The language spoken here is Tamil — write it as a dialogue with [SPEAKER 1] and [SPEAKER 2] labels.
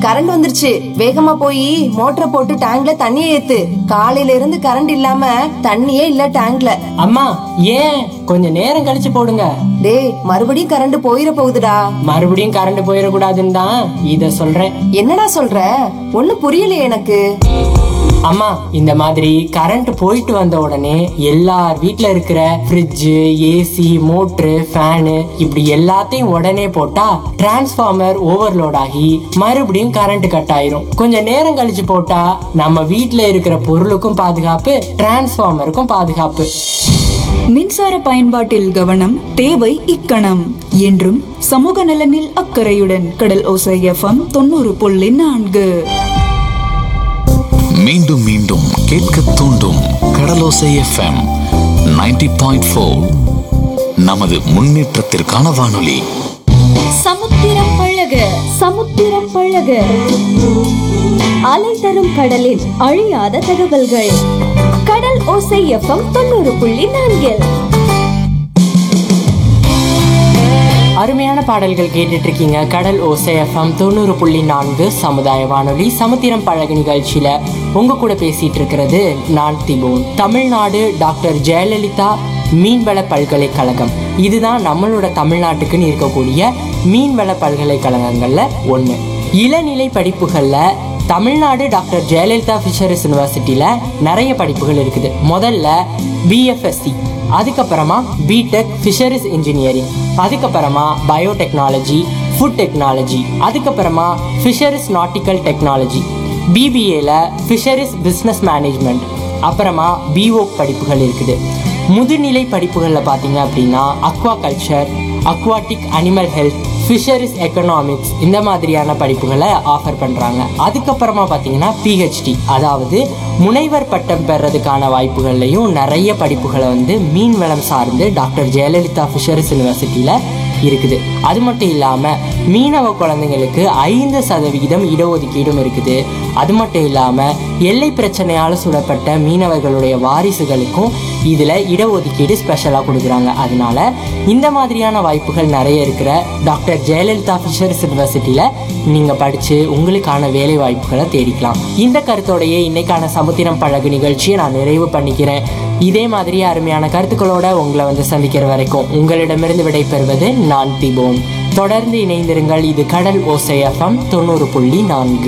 [SPEAKER 1] கரண்ட் வந்துருச்சு வேகமா போய் மோட்டரை போட்டு டேங்க்ல தண்ணியை ஏத்து காலையில இருந்து கரண்ட் இல்லாம தண்ணியே இல்ல டேங்க்ல
[SPEAKER 2] அம்மா ஏன் கொஞ்சம் நேரம் கழிச்சு போடுங்க
[SPEAKER 1] டேய் மறுபடியும் கரண்ட் போயிட போகுதுடா
[SPEAKER 2] மறுபடியும் கரண்ட் போயிடக்கூடாதுன்னு தான் இத சொல்றேன்
[SPEAKER 1] என்னடா சொல்ற ஒண்ணு புரியலையே எனக்கு
[SPEAKER 2] அம்மா இந்த மாதிரி கரண்ட் போயிட்டு வந்த உடனே எல்லார் வீட்ல இருக்கிற ஃப்ரிட்ஜ் ஏசி மோட்ரு ஃபேனு இப்படி எல்லாத்தையும் உடனே போட்டா டிரான்ஸ்ஃபார்மர் ஓவர்லோட் ஆகி மறுபடியும் கரண்ட் கட் ஆயிரும் கொஞ்சம் நேரம் கழிச்சு போட்டா நம்ம வீட்ல இருக்கிற பொருளுக்கும் பாதுகாப்பு டிரான்ஸ்ஃபார்மருக்கும் பாதுகாப்பு
[SPEAKER 3] மின்சார பயன்பாட்டில் கவனம் தேவை இக்கணம் என்றும் சமூக நலனில் அக்கறையுடன் கடல் ஓசை எஃப்எம் தொண்ணூறு புள்ளி நான்கு
[SPEAKER 4] மீண்டும் மீண்டும் கேட்க தூண்டும் கடலோசை எஃப்எம் 90.4 பாயிண்ட் ஃபோர் நமது முன்னேற்றத்திற்கான வானொலி
[SPEAKER 5] சமுத்திரம் பழக சமுத்திரம் பழக அலை தரும் கடலின் அழியாத தகவல்கள் கடல் ஓசை எஃப்எம் தொண்ணூறு புள்ளி நான்கில்
[SPEAKER 2] அருமையான பாடல்கள் கேட்டுட்டு இருக்கீங்க கடல் ஓசைஎஃப்எம் தொண்ணூறு புள்ளி நான்கு சமுதாய வானொலி சமுத்திரம் பழகு நிகழ்ச்சியில உங்க கூட பேசிட்டு இருக்கிறது நான் திபோன் தமிழ்நாடு டாக்டர் ஜெயலலிதா மீன்வள பல்கலைக்கழகம் இதுதான் நம்மளோட தமிழ்நாட்டுக்குன்னு இருக்கக்கூடிய மீன்வள பல்கலைக்கழகங்கள்ல ஒன்று இளநிலை படிப்புகள்ல தமிழ்நாடு டாக்டர் ஜெயலலிதா ஃபிஷரிஸ் யூனிவர்சிட்டியில நிறைய படிப்புகள் இருக்குது முதல்ல பிஎஃப்எஸ்சி அதுக்கப்புறமா பிடெக் ஃபிஷரிஸ் இன்ஜினியரிங் அதுக்கப்புறமா பயோடெக்னாலஜி ஃபுட் டெக்னாலஜி அதுக்கப்புறமா ஃபிஷரிஸ் நாட்டிக்கல் டெக்னாலஜி பிபிஏல ஃபிஷரிஸ் பிஸ்னஸ் மேனேஜ்மெண்ட் அப்புறமா பிஓ படிப்புகள் இருக்குது முதுநிலை படிப்புகளில் பார்த்தீங்க அப்படின்னா aquaculture aquatic animal health fisheries economics இந்த மாதிரியான படிப்புகளை ஆஃபர் பண்ணுறாங்க அதுக்கப்புறமா பார்த்தீங்கன்னா பிஹெச்டி அதாவது முனைவர் பட்டம் பெறதுக்கான வாய்ப்புகள்லையும் நிறைய படிப்புகளை வந்து மீன் வளம் சார்ந்து டாக்டர் ஜெயலலிதா ஃபிஷரிஸ் யூனிவர்சிட்டியில் இருக்குது அது மட்டும் இல்லாமல் மீனவ குழந்தைங்களுக்கு ஐந்து சதவிகிதம் இடஒதுக்கீடும் இருக்குது அது மட்டும் இல்லாமல் எல்லை பிரச்சனையால் சுடப்பட்ட மீனவர்களுடைய வாரிசுகளுக்கும் இதில் இடஒதுக்கீடு ஸ்பெஷலாக கொடுக்குறாங்க அதனால இந்த மாதிரியான வாய்ப்புகள் நிறைய இருக்கிற டாக்டர் ஜெயலலிதா ஃபிஷர்ஸ் யூனிவர்சிட்டியில் நீங்கள் படித்து உங்களுக்கான வேலை வாய்ப்புகளை தேடிக்கலாம் இந்த கருத்தோடையே இன்னைக்கான சமுத்திரம் பழகு நிகழ்ச்சியை நான் நிறைவு பண்ணிக்கிறேன் இதே மாதிரி அருமையான கருத்துக்களோட உங்களை வந்து சந்திக்கிற வரைக்கும் உங்களிடமிருந்து விடைபெறுவது நான் திபோன் தொடர்ந்து இணைந்திருங்கள் இது கடல் ஓசை எஃப்எம் தொண்ணூறு புள்ளி நான்கு